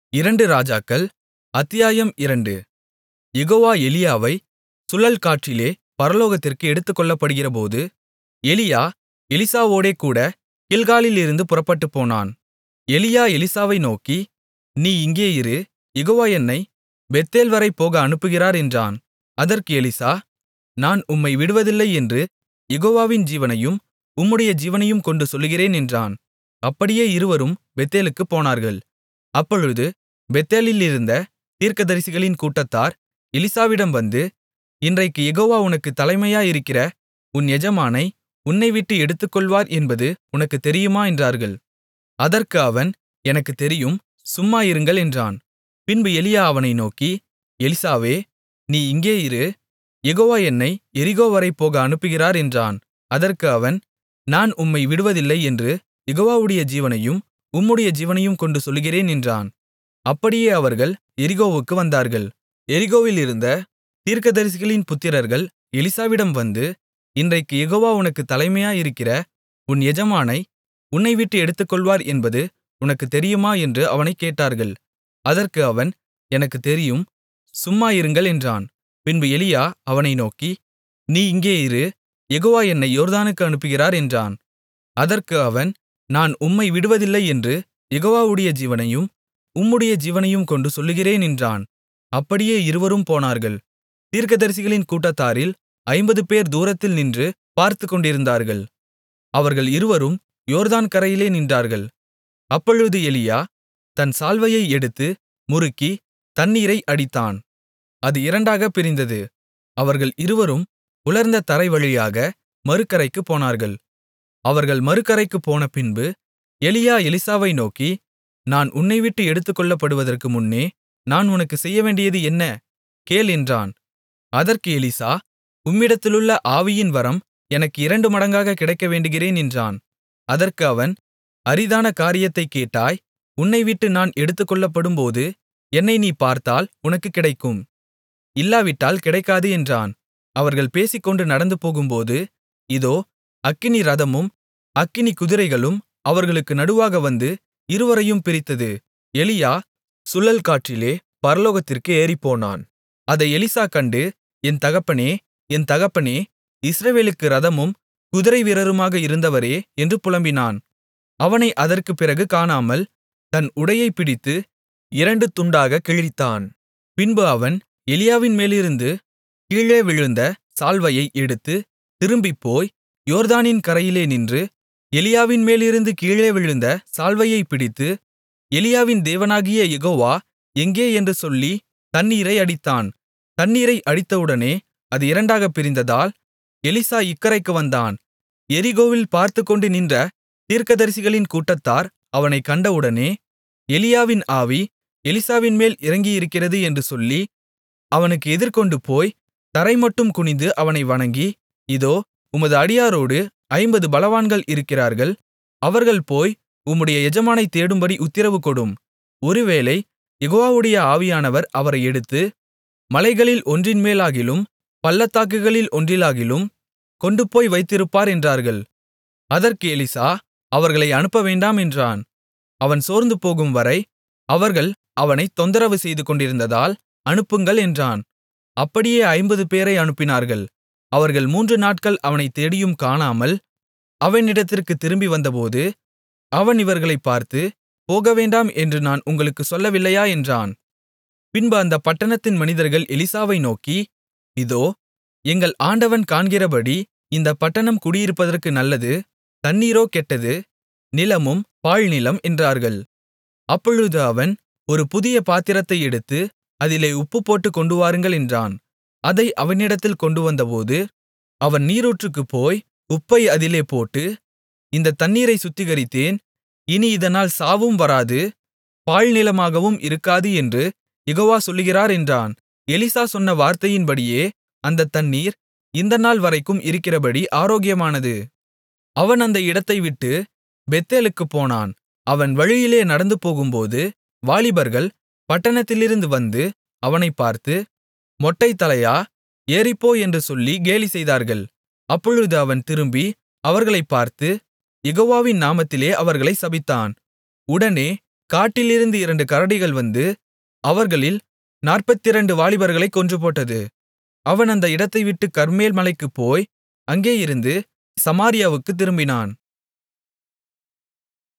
இரண்டு ராஜாக்கள் அத்தியாயம் இரண்டு யெகோவா எலியாவைச் சுழல் காற்றிலே பரலோகத்திற்கு எடுத்துக்கொள்ளப்படுகிறபோது எலியா எலிசாவோடே கூடக் கில்காலிலிருந்து புறப்பட்டுப்போனான் எலியா எலிசாவை நோக்கி நீ இங்கே இரு யெகோவா என்னைப் பெத்தேல்வரை போக அனுப்புகிறார் என்றான் அதற்கு எலிசா நான் உம்மை விடுவதில்லை என்று யெகோவாவின் ஜீவனையும் உம்முடைய ஜீவனையும் கொண்டு சொல்லுகிறேன் என்றான் அப்படியே இருவரும் பெத்தேலுக்குப் போனார்கள் அப்பொழுது பெத்தேலிலிருந்த தீர்க்கதரிசிகளின் கூட்டத்தார் எலிசாவிடம் வந்து இன்றைக்குக் யெகோவா உனக்குத் தலைமையாயிருக்கிற உன் எஜமானை உன்னைவிட்டு எடுத்துக்கொள்வார் என்பது உனக்குத் தெரியுமா என்றார்கள் அதற்கு அவன் எனக்குத் தெரியும் சும்மா இருங்கள் என்றான் பின்பு எலியா அவனை நோக்கி எலிசாவே நீ இங்கே இரு யெகோவா என்னை எரிகோவரை போக அனுப்புகிறார் என்றான் அதற்கு அவன் நான் உம்மை விடுவதில்லை என்று யெகோவாவுடைய ஜீவனையும் உம்முடைய ஜீவனையும் கொண்டு சொல்லுகிறேன் என்றான் அப்படியே அவர்கள் எரிகோவுக்கு வந்தார்கள் எரிகோவிலிருந்த தீர்க்கதரிசிகளின் புத்திரர்கள் எலிசாவிடம் வந்து இன்றைக்குக் யெகோவா உனக்குத் தலைமையாயிருக்கிற உன் எஜமானை உன்னைவிட்டு எடுத்துக்கொள்வார் என்பது உனக்குத் தெரியுமா என்று அவனைக் கேட்டார்கள் அதற்கு அவன் எனக்குத் தெரியும் சும்மா இருங்கள் என்றான் பின்பு எலியா அவனை நோக்கி நீ இங்கே இரு யெகோவா என்னை யோர்தானுக்கு அனுப்புகிறார் என்றான் அதற்கு அவன் நான் உம்மை விடுவதில்லை என்று யெகோவாவுடைய ஜீவனையும் உம்முடைய ஜீவனையும் கொண்டு சொல்லுகிறேன் என்றான் அப்படியே இருவரும் போனார்கள் தீர்க்கதரிசிகளின் கூட்டத்தாரில் ஐம்பதுபேர் தூரத்தில் நின்று பார்த்துக்கொண்டிருந்தார்கள் அவர்கள் இருவரும் யோர்தான் கரையிலே நின்றார்கள் அப்பொழுது எலியா தன் சால்வையை எடுத்து முறுக்கி தண்ணீரை அடித்தான் அது இரண்டாகப் பிரிந்தது அவர்கள் இருவரும் உலர்ந்த தரை வழியாக மறுகரைக்குப் போனார்கள் அவர்கள் மறுகரைக்குப் போனபின்பு எலியா எலிசாவை நோக்கி நான் உன்னைவிட்டு எடுத்துக்கொள்ளப்படுவதற்கு முன்னே நான் உனக்குச் செய்யவேண்டியது என்ன கேள் என்றான் அதற்கு எலிசா உம்மிடத்திலுள்ள ஆவியின் வரம் எனக்கு இரண்டு மடங்காகக் கிடைக்கவேண்டுகிறேன் என்றான் அதற்கு அவன் அரிதான காரியத்தைக் கேட்டாய் உன்னைவிட்டு நான் எடுத்துக்கொள்ளப்படும்போது என்னை நீ பார்த்தால் உனக்குக் கிடைக்கும் இல்லாவிட்டால் கிடைக்காது என்றான் அவர்கள் பேசிக்கொண்டு நடந்து போகும்போது இதோ அக்கினி ரதமும் அக்கினி குதிரைகளும் அவர்களுக்கு நடுவாக வந்து இருவரையும் பிரித்தது எலியா சுழல் காற்றிலே பரலோகத்திற்கு ஏறிப்போனான் அதை எலிசா கண்டு என் தகப்பனே என் தகப்பனே இஸ்ரவேலுக்கு ரதமும் குதிரை வீரருமாக இருந்தவரே என்று புலம்பினான் அவனை அதற்குப் பிறகு காணாமல் தன் உடையைப் பிடித்து இரண்டு துண்டாகக் கிழித்தான் பின்பு அவன் எலியாவின் மேலிருந்து கீழே விழுந்த சால்வையை எடுத்து திரும்பிப்போய் யோர்தானின் கரையிலே நின்று எலியாவின் மேலிருந்து கீழே விழுந்த சால்வையைப் பிடித்து எலியாவின் தேவனாகிய யெகோவா எங்கே என்று சொல்லி தண்ணீரை அடித்தான் தண்ணீரை அடித்தவுடனே அது இரண்டாகப் பிரிந்ததால் எலிசா இக்கரைக்கு வந்தான் எரிகோவில் பார்த்துக்கொண்டு நின்ற தீர்க்கதரிசிகளின் கூட்டத்தார் அவனைக் கண்டவுடனே எலியாவின் ஆவி எலிசாவின் மேல் இறங்கியிருக்கிறது என்று சொல்லி அவனுக்கு எதிர்கொண்டு போய் தரைமட்டும் குனிந்து அவனை வணங்கி இதோ உமது அடியாரோடு ஐம்பது பலவான்கள் இருக்கிறார்கள் அவர்கள் போய் உம்முடைய எஜமானைத் தேடும்படி உத்திரவு கொடும் ஒருவேளை யெகோவாவுடைய ஆவியானவர் அவரை எடுத்து மலைகளில் ஒன்றின்மேலாகிலும் பள்ளத்தாக்குகளில் ஒன்றிலாகிலும் கொண்டுபோய் வைத்திருப்பார் என்றார்கள் அதற்கு எலிசா அவர்களை அனுப்பவேண்டாம் என்றான் அவன் சோர்ந்து போகும்வரை அவர்கள் அவனைத் தொந்தரவு செய்து கொண்டிருந்ததால் அனுப்புங்கள் என்றான் அப்படியே ஐம்பது பேரை அனுப்பினார்கள் அவர்கள் மூன்று நாட்கள் அவனைத் தேடியும் காணாமல் அவனிடத்திற்குத் திரும்பி வந்தபோது அவன் இவர்களைப் பார்த்து போகவேண்டாம் என்று நான் உங்களுக்குச் சொல்லவில்லையா என்றான் பின்பு அந்தப் பட்டணத்தின் மனிதர்கள் எலிசாவை நோக்கி இதோ எங்கள் ஆண்டவன் காண்கிறபடி இந்தப் பட்டணம் குடியிருப்பதற்கு நல்லது தண்ணீரோ கெட்டது நிலமும் பாழ்நிலம் என்றார்கள் அப்பொழுது அவன் ஒரு புதிய பாத்திரத்தை எடுத்து அதிலே உப்பு போட்டுக் கொண்டுவாருங்கள் என்றான் அதை அவனிடத்தில் கொண்டுவந்தபோது அவன் நீரூற்றுக்குப் போய் உப்பை அதிலே போட்டு இந்த தண்ணீரை சுத்திகரித்தேன் இனி இதனால் சாவும் வராது பாழ்நிலமாகவும் இருக்காது என்று யெகோவா சொல்லுகிறார் என்றான் எலிசா சொன்ன வார்த்தையின்படியே அந்தத் தண்ணீர் இந்த நாள் வரைக்கும் இருக்கிறபடி ஆரோக்கியமானது அவன் அந்த இடத்தை விட்டு பெத்தேலுக்குப் போனான் அவன் வழியிலே நடந்து போகும்போது வாலிபர்கள் பட்டணத்திலிருந்து வந்து அவனைப் பார்த்து மொட்டைத்தலையா ஏறிப்போ என்று சொல்லி கேலி செய்தார்கள் அப்பொழுது அவன் திரும்பி அவர்களைப் பார்த்து யெகோவாவின் நாமத்திலே அவர்களைச் சபித்தான் உடனே காட்டிலிருந்து இரண்டு கரடிகள் வந்து அவர்களில் நாற்பத்திரண்டு வாலிபர்களைக் கொன்றுபோட்டது அவன் அந்த இடத்தைவிட்டுக் கர்மேல் மலைக்குப் போய் அங்கேயிருந்து சமாரியாவுக்குத் திரும்பினான்